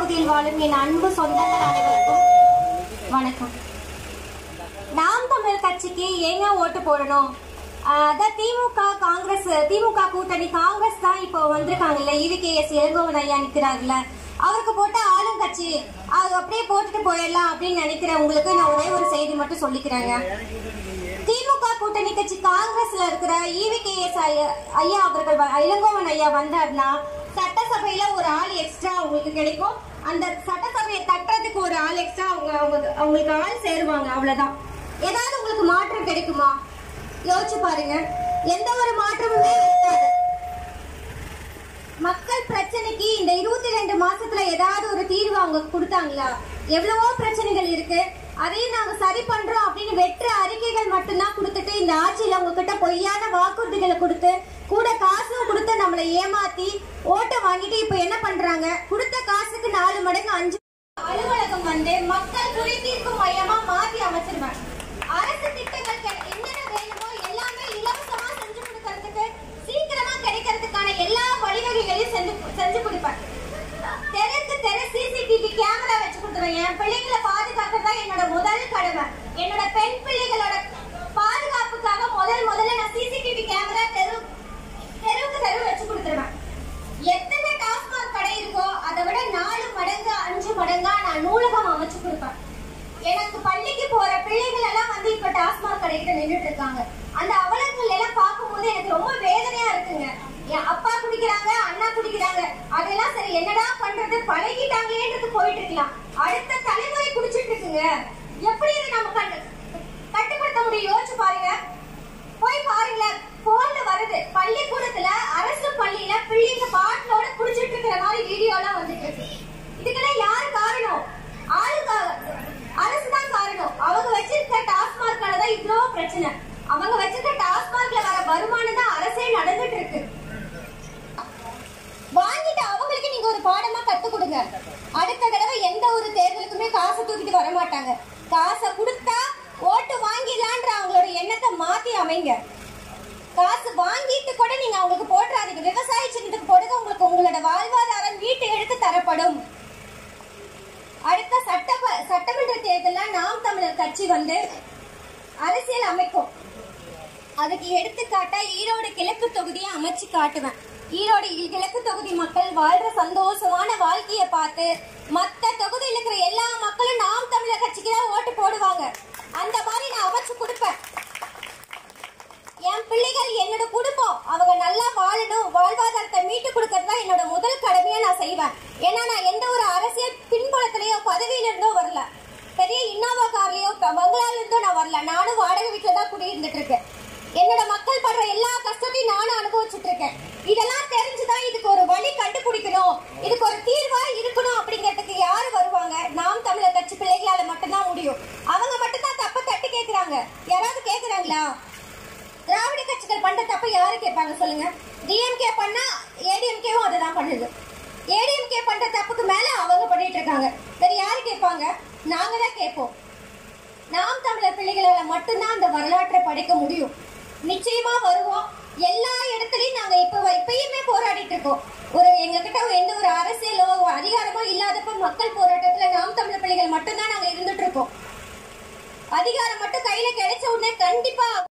பகுதியில் வாழும் என் அன்பு சொந்தங்கள் அனைவருக்கும் வணக்கம் நாம் தமிழர் கட்சிக்கு ஏங்க ஓட்டு போடணும் ஆஹ் அதான் திமுக காங்கிரஸ் திமுக கூட்டணி காங்கிரஸ் தான் இப்போ வந்திருக்காங்கல்ல இவிகேஎஸ் இளங்கோவன் ஐயா நிக்கிறாருல்ல அவருக்கு போட்ட ஆளுங்கட்சி அது அப்படியே போட்டுட்டு போயிடலாம் அப்படின்னு நினைக்கிறவங்களுக்கு நான் ஒரே ஒரு செய்தி மட்டும் சொல்லிக்கிறேங்க திமுக கூட்டணி கட்சி காங்கிரஸ்ல இருக்கிற இவிகேஎஸ் ஐயா அவர்கள் வ- இளங்கோவன் ஐயா வந்தாருன்னா சட்டசபையில ஒரு ஆள் எக்ஸ்ட்ரா உங்களுக்கு கிடைக்கும் அந்த சட்டசபையை தட்டுறதுக்கு ஒரு ஆள் எக்ஸ்ட்ரா அவங்க அவங்க- அவங்களுக்கு ஆள் சேருவாங்க அவ்வளவுதான் ஏதாவது உங்களுக்கு மாற்றம் கிடைக்குமா யோசிச்சு பாருங்க எந்த ஒரு மாற்றமுமே இருக்காது மக்கள் பிரச்சனைக்கு இந்த இருபத்தி ரெண்டு மாசத்துல ஏதாவது ஒரு தீர்வு அவங்க கொடுத்தாங்களா எவ்வளவோ பிரச்சனைகள் இருக்கு அதையும் நாங்க சரி பண்றோம் அப்படின்னு வெற்று அறிக்கைகள் மட்டும்தான் கொடுத்துட்டு இந்த ஆட்சியில அவங்க கிட்ட பொய்யான வாக்குறுதிகளை கொடுத்து கூட காசும் கொடுத்து நம்மளை ஏமாத்தி ஓட்டை வாங்கிட்டு இப்ப என்ன பண்றாங்க கொடுத்த காசுக்கு நாலு மடங்கு அஞ்சு அலுவலகம் வந்து மக்கள் குறை தீர்க்கும் மையமா மாத்தி அமைச்சிருவேன் அரசு திட்டங்கள் கெ- என்னென்ன வேணுமோ எல்லாமே இலவசமா செஞ்சு கொடுக்கறதுக்கு சீக்கிரமா கிடைக்கிறதுக்கான எல்லா வழிவகைகளையும் செஞ்சு செஞ்சு கொடுப்பேன் தெருக்கு தெரு சிசிடிவி கேமரா வச்சு கொடுத்துருவேன் என் பிள்ளைங்களை பாதுகாக்கிறது தான் என்னோட முதல் கடமை என்னோட பெண் பிள்ளைகளோட பாதுகாப்புக்காக முதல் முதல்ல நான் சிசிடிவி கேமரா தெரு தெருவுக்கு தெரு வச்சு கொடுத்துருவேன் எத்தனை டாஸ்மாக் கடை இருக்கோ அதை விட நாலு மடங்கு அஞ்சு மடங்கா நான் நூலகம் அமைச்சு கொடுப்பேன் எனக்கு பள்ளிக்கு போற பிள்ளைகள் எல்லாம் வந்து இப்ப டாஸ்மாக் கடைகிட்ட நின்றுட்டு இருக்காங்க அந்த அவலங்கள் எல்லாம் பார்க்கும்போது எனக்கு ரொம்ப வேதனையா இருக்குங்க என் அப்பா குடிக்கிறாங்க அண்ணா குடிக்கிறாங்க அதெல்லாம் சரி என்னடா பண்றது பழகிட்டாங்களேன்றது போயிட்டு இருக்கலாம் அடுத்த தலைமுறை குடிச்சிட்டு இருக்குங்க எப்படி இதை நம்ம கண்டு கட்டுப்படுத்த முடியும் யோசிச்சு பாருங்க போய் பாருங்களேன் போன்ல வருது பள்ளிக்கூடத்துல அரசு பள்ளியில பிள்ளைங்க பாட்டிலோட குடிச்சிட்டு இருக்கிற மாதிரி வீடியோ எல்லாம் வந்துட்டு இருக்கு இதுக்கெல்லாம் யாரு காரணம் ஆளுக்கு அரசு தான் காரணம் அவங்க வச்சிருக்க டாஸ்மார்க்கால தான் இவ்வளோ பிரச்சனை அவங்க வச்சிருக்க டாஸ்மார்க்ல வர வருமானம் தான் அரசே நடந்துட்டு இருக்கு வாங்கிட்டு அவங்களுக்கு நீங்க ஒரு பாடமா கத்து கொடுங்க அடுத்த தடவை எந்த ஒரு தேர்தலுக்குமே காசை தூக்கிட்டு வர மாட்டாங்க காசை கொடுத்தா ஓட்டு வாங்கிடலான்ற அவங்களோட எண்ணத்தை மாத்தி அமைங்க காசு வாங்கிட்டு கூட நீங்க அவங்களுக்கு போட்டுறாதீங்க விவசாய சின்னத்துக்கு போடுங்க உங்களுக்கு உங்களோட வாழ்வாதாரம் வீட்டு எடுத்து தரப்படும் அடுத்த சட்ட சட்டமன்ற தேர்தல்ல நாம் தமிழர் கட்சி வந்து அரசியல் அமைக்கும் அதுக்கு எடுத்துக்காட்டா ஈரோடு கிழக்கு தொகுதியை அமைச்சு காட்டுவேன் ஈரோடு கிழக்கு தொகுதி மக்கள் வாழ்ற சந்தோஷமான வாழ்க்கைய பார்த்து மத்த தொகுதியில் இருக்கிற எல்லா மக்களும் நாம் தமிழர் கட்சிக்கு தான் ஓட்டு போடுவாங்க அந்த மாதிரி நான் அமைச்சு கொடுப்பேன் என் பிள்ளைகள் என்னோட குடும்பம் அவங்க நல்லா வாழணும் வாழ்வாதாரத்தை மீட்டு கொடுக்கறது தான் என்னோட முதல் கடமையா நான் செய்வேன் ஏன்னா நான் எந்த ஒரு அரசியல் பின்புலத்திலயோ பதவியில இருந்தோ வரல பெரிய இன்னோவா கார்லயோ ப- பங்களால இருந்தோ நான் வரல நானும் வாடகை வீட்டுல தான் குடியிருந்துட்டு இருக்கேன் என்னோட மக்கள் படுற எல்லா கஷ்டத்தையும் நானும் அனுபவிச்சுட்டு இருக்கேன் இதெல்லாம் தெரிஞ்சுதான் இதுக்கு ஒரு வழி கண்டுபிடிக்கணும் இதுக்கு ஒரு தீர்வா இருக்கணும் அப்படிங்கிறதுக்கு யாரு வருவாங்க நாம் தமிழர் கட்சி பிள்ளைகளால மட்டும்தான் முடியும் அவங்க மட்டும்தான் தப்ப தட்டி கேக்குறாங்க யாராவது கேக்குறாங்களா திராவிட கட்சிகள் பண்ற தப்ப யாரு கேட்பாங்க சொல்லுங்க டிஎம்கே பண்ணா ஏடிஎம்கேவும் அதை தான் பண்ணுது ஏடிஎம்கே பண்ற தப்புக்கு மேல அவங்க பண்ணிட்டு இருக்காங்க வேற யாரு கேட்பாங்க நாங்க தான் கேட்போம் நாம் தமிழர் பிள்ளைகளால மட்டும்தான் அந்த வரலாற்றை படைக்க முடியும் நிச்சயமா வருவோம் எல்லா இடத்துலயும் நாங்க இப்ப இப்பயுமே போராடிட்டு இருக்கோம் ஒரு எங்க கிட்ட எந்த ஒரு அரசியலோ அதிகாரமோ இல்லாதப்ப மக்கள் போராட்டத்துல நாம் தமிழர் பிள்ளைகள் மட்டும்தான் நாங்க இருந்துட்டு இருக்கோம் அதிகாரம் மட்டும் கையில கிடைச்ச உடனே கண்டிப்பா